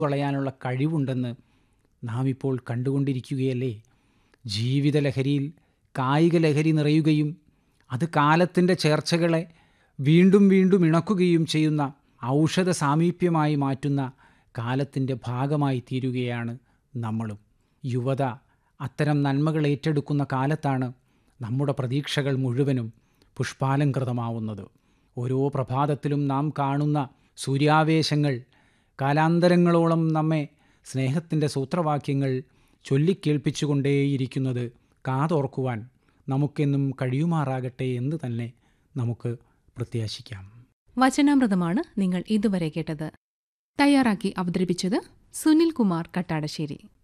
കളയാനുള്ള കഴിവുണ്ടെന്ന് നാം ഇപ്പോൾ കണ്ടുകൊണ്ടിരിക്കുകയല്ലേ ജീവിത ലഹരിയിൽ കായിക ലഹരി നിറയുകയും അത് കാലത്തിൻ്റെ ചേർച്ചകളെ വീണ്ടും വീണ്ടും ഇണക്കുകയും ചെയ്യുന്ന ഔഷധ സാമീപ്യമായി മാറ്റുന്ന കാലത്തിൻ്റെ ഭാഗമായി തീരുകയാണ് നമ്മളും യുവത അത്തരം നന്മകൾ ഏറ്റെടുക്കുന്ന കാലത്താണ് നമ്മുടെ പ്രതീക്ഷകൾ മുഴുവനും പുഷ്പാലങ്കൃതമാവുന്നത് ഓരോ പ്രഭാതത്തിലും നാം കാണുന്ന സൂര്യാവേശങ്ങൾ കാലാന്തരങ്ങളോളം നമ്മെ സ്നേഹത്തിൻ്റെ സൂത്രവാക്യങ്ങൾ ചൊല്ലിക്കേൾപ്പിച്ചുകൊണ്ടേയിരിക്കുന്നത് കാതോർക്കുവാൻ നമുക്കെന്നും കഴിയുമാറാകട്ടെ എന്ന് തന്നെ നമുക്ക് പ്രത്യാശിക്കാം വചനാമൃതമാണ് നിങ്ങൾ ഇതുവരെ കേട്ടത് തയ്യാറാക്കി അവതരിപ്പിച്ചത് സുനിൽ കുമാർ കട്ടാടശ്ശേരി